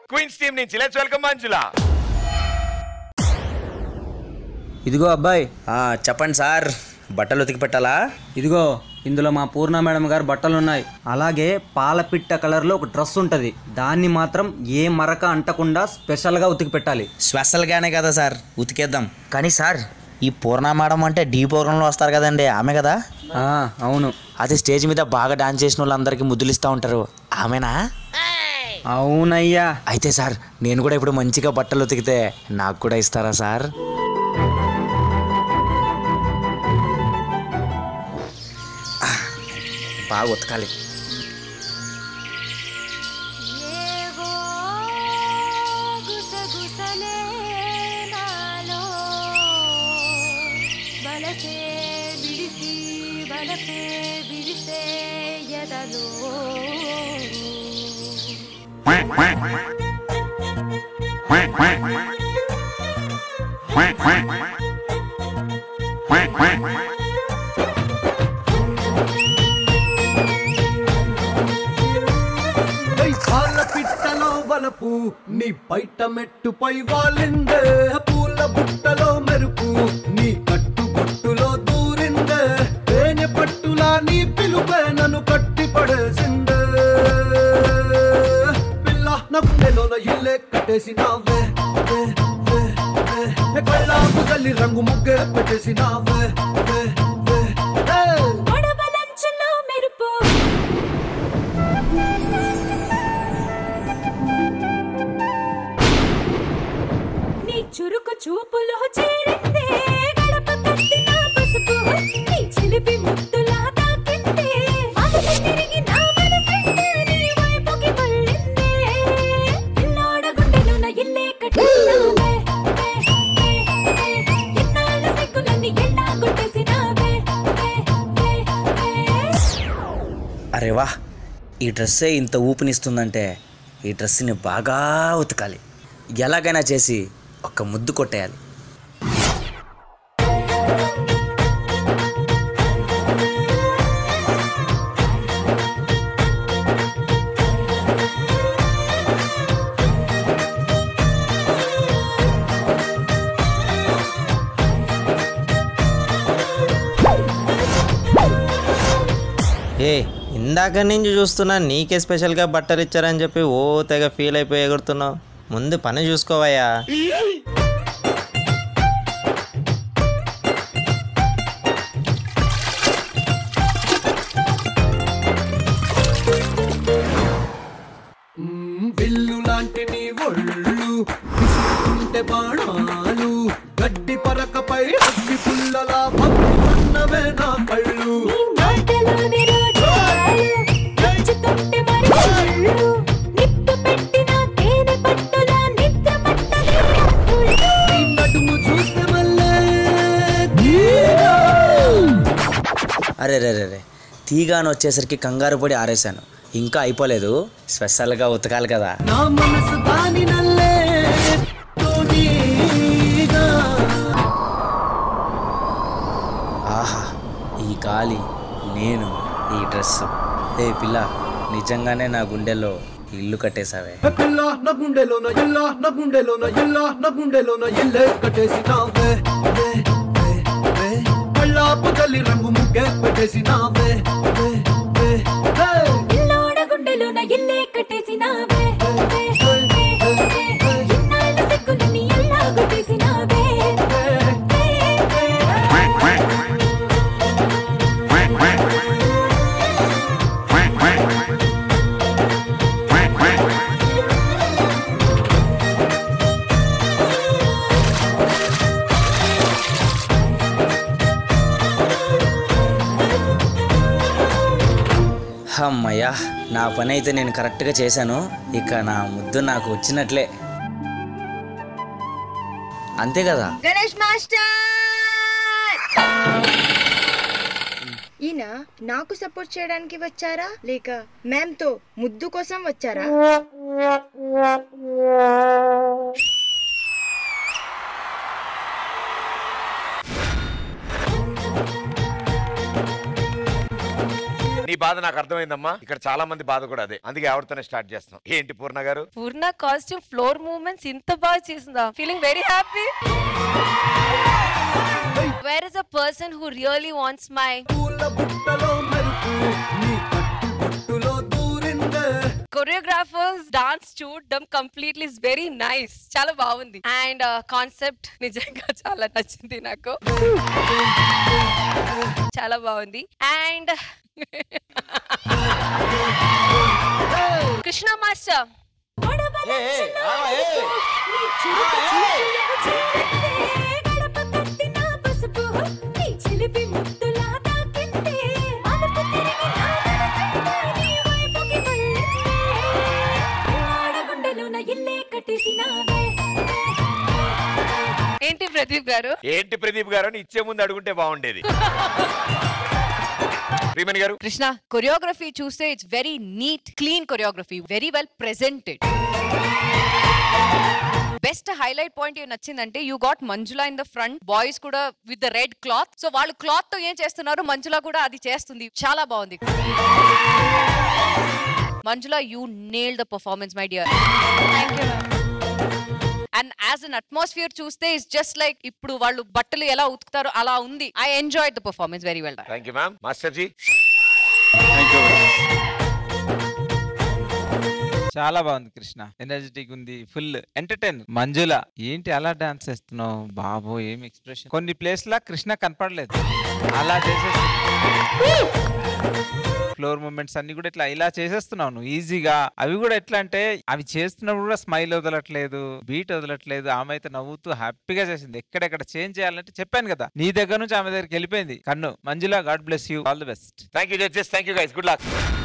Queens team నుంచి let's welcome Manjula ఇదిగో అబ్బాయి ఆ, చెప్పండి సార్ బట్టలు ఉతికి పెట్టాలా ఇదిగో ఇందులో మా పూర్ణ మేడం గారు బట్టలు ఉన్నాయి అలాగే పాలపిట్ట కలర్లో ఒక డ్రెస్ ఉంటుంది దాన్ని మాత్రం ఏ మరక అంటకుండా స్పెషల్గా ఉతికి పెట్టాలి స్పెషల్గానే కదా సార్ ఉతికేద్దాం కానీ సార్ ఈ పూర్ణ మేడం అంటే డీ ప్రోగ్రాంలో వస్తారు కదండి ఆమె కదా ఆ, అవును అది స్టేజ్ మీద బాగా డాన్స్ చేసిన వాళ్ళందరికీ ముద్దులు ఇస్తూ ఉంటారు ఆమెనా అవునయ్యా అయితే సార్ నేను కూడా ఇప్పుడు మంచిగా బట్టలు ఉతికితే నాకు కూడా ఇస్తారా సార్ ఆ, బాగా ఉతకాలి ఏవో గుసగుసలే నాలో బలసే విడిసి బలపే విరిసే ఎదలో పై పాల పిట్టలో వలపు నీ బయట మెట్టుపై వాలిందే పూల బుట్టలో మెరుపు నీ కట్టు బొట్టులో దూరిందే తేనె పట్టులా నీ పిలుపే నన్ను కట్టి పడేసిందే పిల్ల నా గుండెలోన ఇల్లే కట్టేసినావే వే, వే, వే. ఏ కళ్ళాపు తల్లి రంగు ముగ్గే పెట్టేసినావే వే, వే, వే. గొడవలంచులో మెరుపు నీ చురుకు చూపులో చేరిందే గడప కట్టిన పసుపు నీ చిలిపి ముద్దులా తాకిందే అదుపు తిరిగి నా మనసంతా నీ వైపుకి మళ్ళిందే పిల్లోడ గుండెలోన ఇల్లే కట్టేసినావే వే, వే, వే. ఇన్నాళ్ళ సిగ్గులన్నీ ఎల్లా కొట్టేసినావే వే, వే, వే. అరే వా ఈ డ్రెస్సే ఇంత ఊపినిస్తుందంటే ఈ డ్రెస్ని బాగా ఉతకాలి ఎలాగైనా చేసి ఒక్క ముద్దు కొట్టేయాలి ఏ ఇందాక నుంచి చూస్తున్నా నీకే స్పెషల్గా బట్టలు ఇచ్చారని చెప్పి ఓ తెగ ఫీల్ అయిపోయి ఎగురుతున్నావు ముందు పని చూసుకోవయ్యా మ్మ్, బిల్లు లాంటి నీ ఒళ్ళు విసురుతుంటే బాణాలు గడ్డి పరకపై అగ్గి పుల్లలా పన్నవే నా కళ్ళు నీ మాటలోని రోజాలు నచ్చుతుంటే మరి ఒళ్ళు నిప్పు పెట్టిన తేనె పట్టులా నిద్ర పట్టని అప్పుళ్ళు. నీ నడుము చూస్తే మళ్ళీ గీరా. అరే రే రే రే తీగాను వచ్చేసరికి కంగారు పడి ఆరేశాను ఇంకా అయిపోలేదు స్పెషల్గా ఉతకాలి కదా నా మనసు దాని నల్లే తోడీగా. ఆహా ఈ గాలి నేను ఈ డ్రెస్ ఏ పిల్ల నిజంగానే నా గుండెలో ఇల్లు కట్టేశావే ఏ పిల్ల నా గుండెలోన ఇల్ల నా గుండెలోన ఇల్ల నా గుండెలోన ఇల్లే కట్టేసినావే వే, వే, వే. కళ్ళాపు తల్లి రంగు ముగ్గే పెట్టేసినావే వే, వే, వే. పిల్లోడ గుండెలోన ఇల్లే కట్టేసినావే వే, వే, వే. ఇన్నాళ్ళ సిగ్గులన్నీ ఎల్లా కొట్టేసినావే వే, వే, వే. అమ్మయ్యా నా పని అయితే నేను కరెక్ట్గా చేశాను ఇక నా ముద్దు నాకు వచ్చినట్లే అంతే కదా గణేష్ మాస్టర్ ఈయన నాకు సపోర్ట్ చేయడానికి వచ్చారా లేక మ్యామ్ తో ముద్దు కోసం వచ్చారా నీ బాధ నాకు అర్థమైందమ్మా ఇక్కడ చాలా మంది బాధ కూడా అదే అందుకే ఎవరితోనే స్టార్ట్ చేస్తాం ఏంటి పూర్ణ గారు పూర్ణ కాస్ట్యూమ్ ఫ్లోర్ మూవ్మెంట్స్ ఇంత బాగా చేసిందా feeling very happy where is a person who really wants my పూల బుట్టలో మెరుపు నీ కట్టు బొట్టులో దూరిందే కొరియోగ్రాఫర్స్ డాన్స్ చూడడం కంప్లీట్లీ ఇస్ వెరీ నైస్ చాలా బాగుంది అండ్ కాన్సెప్ట్ నిజంగా చాలా నచ్చింది నాకు చాలా బాగుంది అండ్ కృష్ణ మాస్టర్ గడప కట్టిన పసుపు నీ చిలిపి ముద్దులా తాకిందే అలుపు తిరిగి నా మనసంతా నీ వైపుకి మళ్ళిందే ఆడగుండెలోన ఇల్లే కట్టేసినావే ఏంటి ప్రదీప్ గారు ఏంటి ప్రదీప్ గారు అని ఇచ్చే ముందు అడుగుంటే బాగుండేది శ్రీమణి గారు కృష్ణ కొరియోగ్రఫీ చూస్తే it's very neat clean choreography very well presented best highlight point ఏం నచ్చిందంటే you got Manjula in the front boys కూడా with the red cloth so వాళ్ళు క్లాత్ తో ఏం చేస్తున్నారు మంజులా కూడా అది చేస్తుంది చాలా బాగుంది Manjula you nail the performance my dear and as an atmosphere చూస్తే ఇట్స్ జస్ట్ లైక్ ఇప్పుడు వాళ్ళు బట్టలు ఎలా ఉతుకుతారో అలా ఉంది I enjoy the performance very well thank you ma'am master ji చాలా బాగుంది కృష్ణ ఎనర్జెటిక్ ఉంది ఫుల్ ఎంటర్టైన్ మంజుల ఏంటి అలా డాన్స్ చేస్తున్నావు బాబు ఏం ఎక్స్ప్రెషన్ కొన్ని ప్లేస్ లా కృష్ణ కనపడలేదు అలా చేసేసి ఫ్లోర్ మూమెంట్స్ అన్ని కూడా ఇట్లా ఇలా చేసేస్తున్నావు నువ్వు ఈజీగా అవి కూడా ఎట్లా అంటే అవి చేస్తున్నప్పుడు కూడా స్మైల్ వదలట్లేదు బీట్ వదలట్లేదు ఆమె అయితే నవ్వుతూ హ్యాపీగా చేసింది ఎక్కడెక్కడ చేంజ్ చేయాలంటే చెప్పాను కదా నీ దగ్గర నుంచి ఆమె దగ్గరికి వెళ్ళిపోయింది కన్ను Manjula God bless you all the best thank you judges thank you guys good luck